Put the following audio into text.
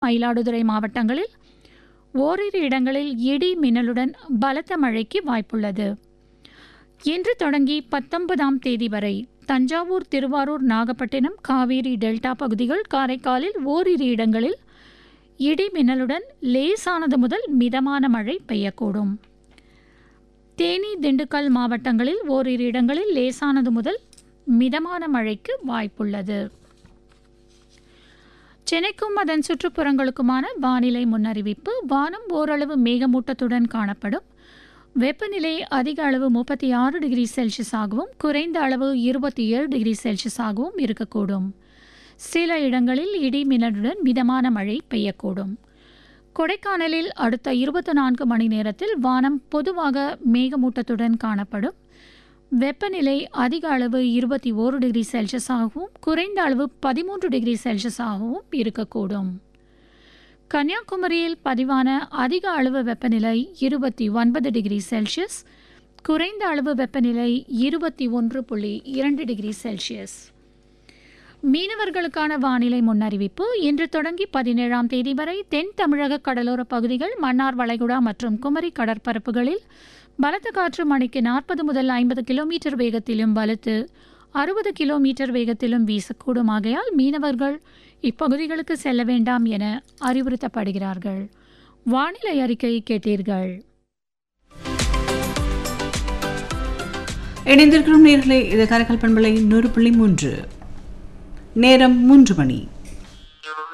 மயிலாடுதுறை மாவட்டங்களில் ஓரிரு இடங்களில் இடி மின்னலுடன் பலத்த மழைக்கு வாய்ப்புள்ளது இன்று தொடங்கி பத்தொன்பதாம் தேதி வரை தஞ்சாவூர் திருவாரூர் நாகப்பட்டினம் காவேரி டெல்டா பகுதிகள் காரைக்காலில் ஓரிரு இடங்களில் இடி மின்னலுடன் லேசானது முதல் மிதமான மழை பெய்யக்கூடும் தேனி திண்டுக்கல் மாவட்டங்களில் ஓரிரு இடங்களில் லேசானது முதல் மிதமான மழைக்கு வாய்ப்புள்ளது சென்னைக்கும் அதன் சுற்றுப்புறங்களுக்குமான வானிலை முன்னறிவிப்பு வானம் ஓரளவு மேகமூட்டத்துடன் காணப்படும் வெப்பநிலை அதிக அளவு முப்பத்தி ஆறு டிகிரி செல்சியஸ் ஆகவும் குறைந்த அளவு இருபத்தி ஏழு டிகிரி செல்சியஸ் ஆகவும் இருக்கக்கூடும் சில இடங்களில் இடி மின்னலுடன் மிதமான மழை பெய்யக்கூடும் கொடைக்கானலில் அடுத்த இருபத்தி நான்கு மணி நேரத்தில் வானம் பொதுவாக மேகமூட்டத்துடன் காணப்படும் வெப்பநிலை அதிக அளவு இருபத்தி ஓரு டிகிரி செல்சியஸாகவும் குறைந்த அளவு பதிமூன்று டிகிரி செல்சியஸாகவும் இருக்கக்கூடும் கன்னியாகுமரியில் பதிவான அதிக அளவு வெப்பநிலை இருபத்தி ஒன்பது டிகிரி செல்சியஸ் குறைந்த அளவு வெப்பநிலை இருபத்தி ஒன்று புள்ளி இரண்டு டிகிரி செல்சியஸ் மீனவர்களுக்கான வானிலை முன்னறிவிப்பு இன்று தொடங்கி பதினேழாம் தேதி வரை தென் தமிழக கடலோர பகுதிகள் மன்னார் வளைகுடா மற்றும் குமரி கடற்பரப்புகளில் பலத்த காற்று மணிக்கு நாற்பது முதல் ஐம்பது கிலோமீட்டர் வேகத்திலும் வலுத்து அறுபது கிலோமீட்டர் வேகத்திலும் வீசக்கூடும் ஆகையால் மீனவர்கள் இப்பகுதிகளுக்கு செல்ல வேண்டாம் என அறிவுறுத்தப்படுகிறார்கள் வானிலை அறிக்கை கேட்டீர்கள் இணைந்திருக்கிறோம் நேர்களே இது கரக்கல் பண்பலை நூறு புள்ளி மூன்று நேரம் மூன்று மணி